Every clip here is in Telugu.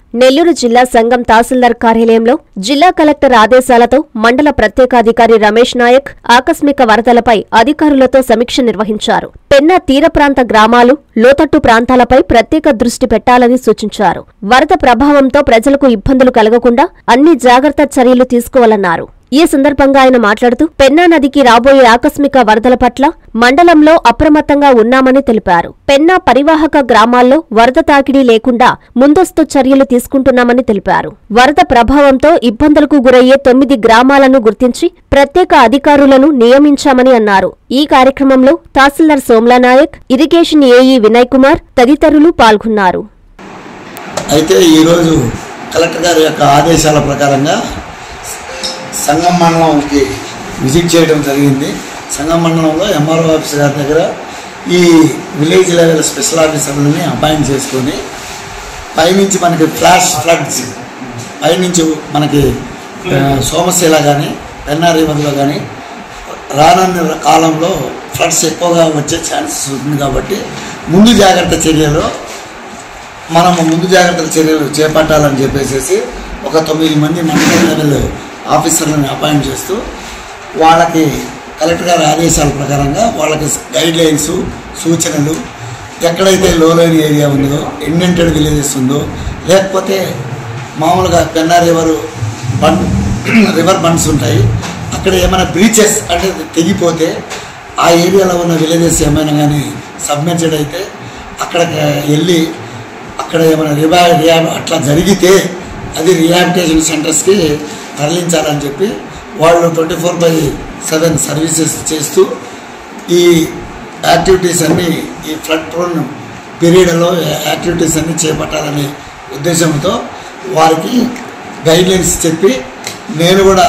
నెల్లూరు జిల్లా సంఘం తహసీల్దార్ కార్యాలయంలో జిల్లా కలెక్టర్ ఆదేశాలతో మండల ప్రత్యేకాధికారి రమేష్ నాయక్ ఆకస్మిక వరదలపై అధికారులతో సమీక్ష నిర్వహించారు పెన్నా తీర ప్రాంత గ్రామాలు లోతట్టు ప్రాంతాలపై ప్రత్యేక దృష్టి పెట్టాలని సూచించారు వరద ప్రభావంతో ప్రజలకు ఇబ్బందులు కలగకుండా అన్ని జాగ్రత్త చర్యలు తీసుకోవాలన్నారు ఈ సందర్భంగా ఆయన మాట్లాడుతూ పెన్నా నదికి రాబోయే ఆకస్మిక వరదల పట్ల మండలంలో అప్రమత్తంగా ఉన్నామని తెలిపారు పెన్నా పరివాహక గ్రామాల్లో వరద తాకిడి లేకుండా ముందస్తు చర్యలు తీసుకుంటున్నామని తెలిపారు వరద ప్రభావంతో ఇబ్బందులకు గురయ్యే తొమ్మిది గ్రామాలను గుర్తించి ప్రత్యేక అధికారులను నియమించామని అన్నారు ఈ కార్యక్రమంలో తహసీల్దార్ సోమ్లా నాయక్ ఇరిగేషన్ ఏఈ వినయ్ కుమార్ తదితరులు పాల్గొన్నారు అయితే ఈరోజు కలెక్టర్ గారి యొక్క ఆదేశాల ప్రకారంగా సంగం మండలంకి విజిట్ చేయడం జరిగింది సంగం మండలంలో ఎంఆర్ఓ ఆఫీసర్ గారి దగ్గర ఈ విలేజ్ లెవెల్ స్పెషల్ ఆఫీసర్లని అపాయింట్ చేసుకొని పైనుంచి మనకి ఫ్లాష్ ఫ్లడ్స్ పైనుంచి మనకి ఆ, సోమశీల కానీ పెన్నా రివర్లో కానీ రానున్న కాలంలో ఫ్లడ్స్ ఎక్కువగా వచ్చే ఛాన్సెస్ ఉంది కాబట్టి ముందు జాగ్రత్త చర్యలు మనం ముందు జాగ్రత్తల చర్యలు చేపట్టాలని చెప్పేసి ఒక తొమ్మిది మంది మండల లెవెల్ ఆఫీసర్లను అపాయింట్ చేస్తూ వాళ్ళకి కలెక్టర్ గారి ఆదేశాల ప్రకారంగా వాళ్ళకి గైడ్ లైన్స్ సూచనలు ఎక్కడైతే లో లైన్ ఏరియా ఉందో ఇండెంటెడ్ విలేజెస్ ఉందో లేకపోతే మామూలుగా Penna river bund river bunds ఉంటాయి అక్కడ ఏమైనా బ్రీచెస్ అంటే తెగిపోతే ఆ ఏరియాలో ఉన్న విలేజెస్ ఏమైనా కానీ సబ్మెర్జెడ్ అయితే అక్కడికి వెళ్ళి అక్కడ ఏమైనా రివా రియాబ్ అట్లా జరిగితే అది రిహాబిటేషన్ సెంటర్స్కి తరలించాలని చెప్పి వాళ్ళు twenty four by seven services చేస్తూ ఈ యాక్టివిటీస్ అన్నీ ఈ ఫ్లడ్ ప్రోన్ పీరియడ్లో యాక్టివిటీస్ అన్నీ చేపట్టాలనే ఉద్దేశంతో వారికి గైడ్లైన్స్ చెప్పి నేను కూడా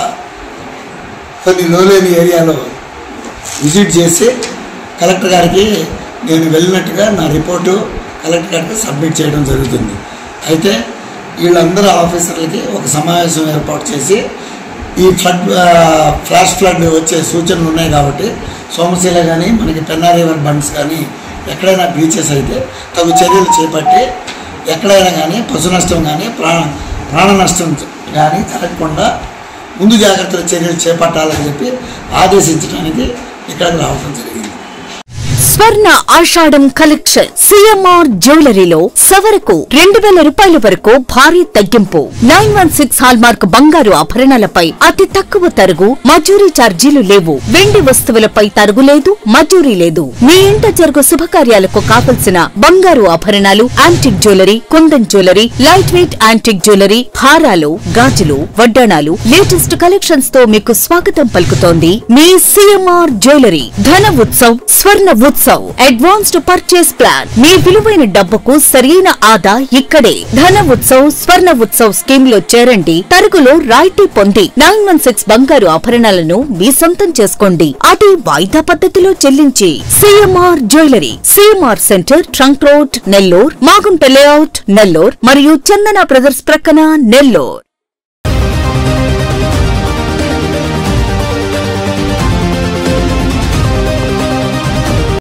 కొన్ని లోలేని ఏరియాలో విజిట్ చేసి కలెక్టర్ గారికి నేను వెళ్ళినట్టుగా నా రిపోర్టు కలెక్టర్ గారికి సబ్మిట్ చేయడం జరుగుతుంది అయితే వీళ్ళందరూ ఆఫీసర్లకి ఒక సమావేశం ఏర్పాటు చేసి ఈ ఫ్లడ్ ఆ, ఫ్లాష్ ఫ్లడ్ వచ్చే సూచనలు ఉన్నాయి కాబట్టి సోమశీల కానీ మనకి పెన్నా రివర్ బండ్స్ కానీ ఎక్కడైనా బీచెస్ అయితే తగు చర్యలు చేపట్టి ఎక్కడైనా కానీ పశు నష్టం కానీ ప్రాణ ప్రాణ నష్టం కానీ జరగకుండా ముందు జాగ్రత్తల చర్యలు చేపట్టాలని చెప్పి ఆదేశించడానికి ఇక్కడికి రావడం జరిగింది స్వర్ణ ఆషాఢం కలెక్షన్ సిఎంఆర్ జ్యువెలరీలో సవరకు రెండు వేల రూపాయల వరకు భారీ తగ్గింపు నైన్ వన్ సిక్స్ హాల్మార్క్ బంగారు ఆభరణాలపై అతి తక్కువ తరుగు మజూరీ ఛార్జీలు లేవు వెండి వస్తువులపై తరుగు లేదు మజూరీ లేదు మీ ఇంట జరుగు శుభకార్యాలకు కావలసిన బంగారు ఆభరణాలు antique jewellery kundan jewellery light weight antique jewellery హారాలు గాజులు వడ్డాణాలు లేటెస్ట్ కలెక్షన్స్ తో మీకు స్వాగతం పలుకుతోంది మీ CMR jewellery Dhana Utsav Swarna Utsav advanced purchase plan మీ విలువైన డబ్బుకు సరైన ఆదా ఇక్కడే ధన ఉత్సవ్ స్వర్ణ ఉత్సవ్ స్కీమ్ లో చేరండి తరుగులో రాయితీ పొంది నైన్ వన్ సిక్స్ బంగారు ఆభరణాలను మీ సొంతం చేసుకోండి అది వాయిదా పద్ధతిలో చెల్లించి CMR jewellery CMR centre trunk road Nellore Magunta layout Nellore మరియు చందన బ్రదర్స్ ప్రక్కన నెల్లూర్